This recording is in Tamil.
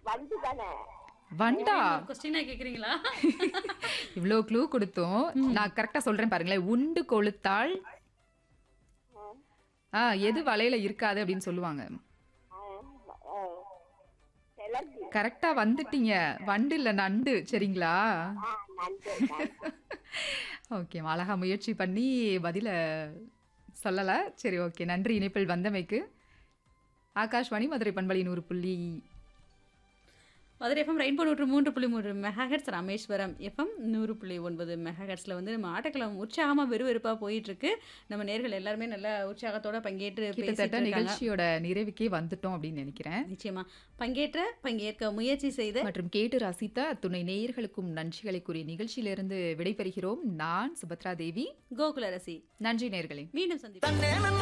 வந்து தானே வண்டா கொஸ்டினா கேக்குறீங்களா இவ்வளோ க்ளூ கொடுத்தோம் நான் கரெக்டா சொல்றேன் பாருங்களேன் உண்டு கொளுத்தாள் ஆ எது வலையில இருக்காது அப்படின்னு சொல்லுவாங்க கிளம்பி கரெக்டா வந்துட்டீங்க வண்டு இல்ல நண்டு சரிங்களா ஆ நன்றி நன்றி. ஓகே அழகா முயற்சி பண்ணி பதில சொல்லல சரி ஓகே நன்றி இணைப்பில் வந்தமைக்கு ஆகாஷ்வாணி மதுரை பண்பலி நூறு புள்ளி மதுரை எஃப்எம் ரெயின்போ நூற்று மூன்று புள்ளி மூன்று மெகாஹெட்ஸ் ராமேஸ்வரம் எஃப்எம் நூறு புள்ளி ஒன்பது மெகாஹெட்ஸில் வந்து நம்ம ஆட்டக்கிழமை உற்சாகமாக விறுவிறுப்பாக போயிட்டு இருக்கு நம்ம நேர்கள் எல்லாருமே நல்ல உற்சாகத்தோட பங்கேற்று கிட்டத்தட்ட பேசிட்டு இருக்காங்க. நிகழ்ச்சியோட நிறைவுக்கே வந்துட்டோம் அப்படின்னு நினைக்கிறேன் நிச்சயமா பங்கேற்ற பங்கேற்க முயற்சி செய்த மற்றும் கேட்டு ரசித்த துணை நேயர்களுக்கும் நன்றிகளை கூறிய நிகழ்ச்சியிலிருந்து விடைபெறுகிறோம் நான் சுபத்ரா தேவி கோகுலரசி நன்றி நேர்களே மீண்டும் சந்திப்போம் தன்னே